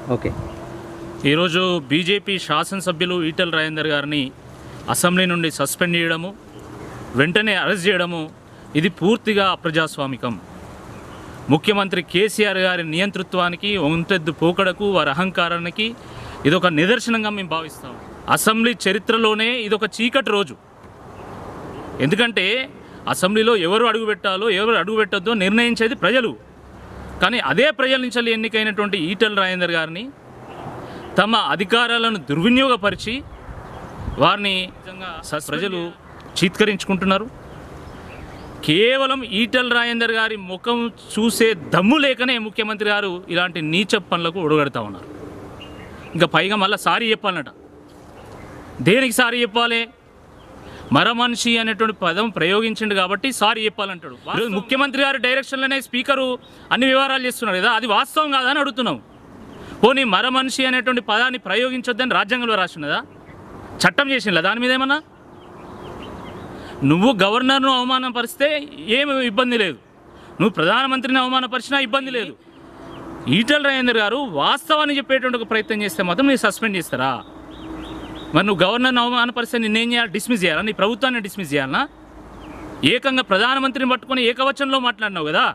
okay ఈరోజు BJP శాసనసభ్యులు ఈటెల రాజేందర్ గారిని అసెంబ్లీ నుండి సస్పెండ్ చేయడము వెంటనే అరెస్ట్ చేయడము ఇది పూర్తిగా అప్రజాస్వామికం ముఖ్యమంత్రి కేసీఆర్ గారి నియంతృత్వానికి ఒంటెద్దు పోకడకు వారి అహంకారానికి ఇది ఒక నిదర్శనంగా మేము భావిస్తాం అసెంబ్లీ చరిత్రలోనే ఇది ఒక చీకటి రోజు ఎందుకంటే అసెంబ్లీలో ఎవరు అడుగు పెట్టాలో ఎవరు అడుగు పెట్టొద్దో నిర్ణయించేది ప్రజలు కానీ అదే ప్రజల నుంచి ఎన్నికైనటువంటి ఈటెల రాజేందర్ గారిని తమ అధికారాలను దుర్వినియోగపరిచి వారిని నిజంగా స- ప్రజలు చీత్కరించుకుంటున్నారు కేవలం ఈటెల రాజేందర్ గారి ముఖం చూసే దమ్ము లేకనే ముఖ్యమంత్రి గారు ఇలాంటి నీచ పనులకు ఒడగడతా ఉన్నారు ఇంకా పైగా మళ్ళీ సారీ చెప్పాలన్నట దేనికి సారీ చెప్పాలి మర మనిషి అనేటువంటి పదం ప్రయోగించిండు కాబట్టి సారీ చెప్పాలంటాడు ఈరోజు ముఖ్యమంత్రి గారి డైరెక్షన్లోనే స్పీకరు అన్ని వివరాలు చేస్తున్నారు కదా అది వాస్తవం కాదా అని అడుగుతున్నాం పోనీ మర మనిషి అనేటువంటి పదాన్ని ప్రయోగించొద్దని రాజ్యాంగంలో రాసినదా చట్టం చేసిందా దాని మీద ఏమన్నా నువ్వు గవర్నర్ను అవమానపరిస్తే ఏమి ఇబ్బంది లేదు నువ్వు ప్రధానమంత్రిని అవమానపరిచినా ఇబ్బంది లేదు ఈటల రాజేందర్ గారు వాస్తవాన్ని చెప్పేటువంటి ఒక ప్రయత్నం చేస్తే మాత్రం మీరు సస్పెండ్ చేస్తారా మరి నువ్వు గవర్నర్ని అవమానపరిస్తే నిన్నేం చేయాలి డిస్మిస్ చేయాలా నీ ప్రభుత్వాన్ని డిస్మిస్ చేయాలనా ఏకంగా ప్రధానమంత్రిని పట్టుకొని ఏకవచనంలో మాట్లాడినావు కదా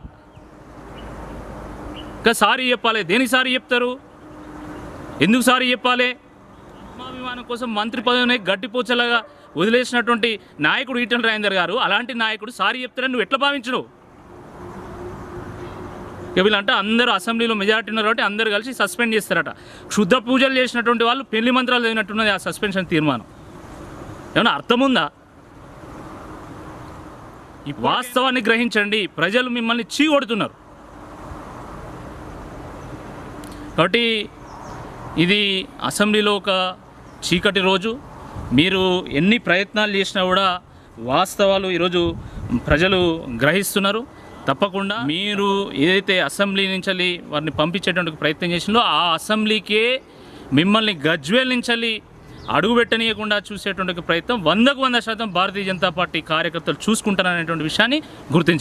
ఇంకా సారీ చెప్పాలి దేనికి సారీ చెప్తారు ఎందుకు సారీ చెప్పాలి ఆత్మాభిమానం కోసం మంత్రి పదవిని గట్టిపోచలాగా వదిలేసినటువంటి నాయకుడు ఈటల రాజేందర్ గారు అలాంటి నాయకుడు సారీ చెప్తారని నువ్వు ఎట్లా భావించడు ఇక వీళ్ళంటే అందరూ అసెంబ్లీలో మెజారిటీ ఉన్నారు కాబట్టి అందరూ కలిసి సస్పెండ్ చేస్తారట క్షుద్ర పూజలు చేసినటువంటి వాళ్ళు పెళ్లి మంత్రాలు చదివినట్టున్నది ఆ సస్పెన్షన్ తీర్మానం ఏమన్నా అర్థం ఉందా ఈ వాస్తవాన్ని గ్రహించండి ప్రజలు మిమ్మల్ని చీకొడుతున్నారు కాబట్టి ఇది అసెంబ్లీలో ఒక చీకటి రోజు మీరు ఎన్ని ప్రయత్నాలు చేసినా కూడా వాస్తవాలు ఈరోజు ప్రజలు గ్రహిస్తున్నారు తప్పకుండా మీరు ఏదైతే అసెంబ్లీ నుంచి వారిని పంపించేటువంటి ప్రయత్నం చేసిందో ఆ అసెంబ్లీకే మిమ్మల్ని గజ్వేల్ నుంచి అడుగు పెట్టనీయకుండా చూసేటువంటి ప్రయత్నం వందకు వంద శాతం భారతీయ జనతా పార్టీ కార్యకర్తలు చూసుకుంటారనేటువంటి విషయాన్ని గుర్తించారు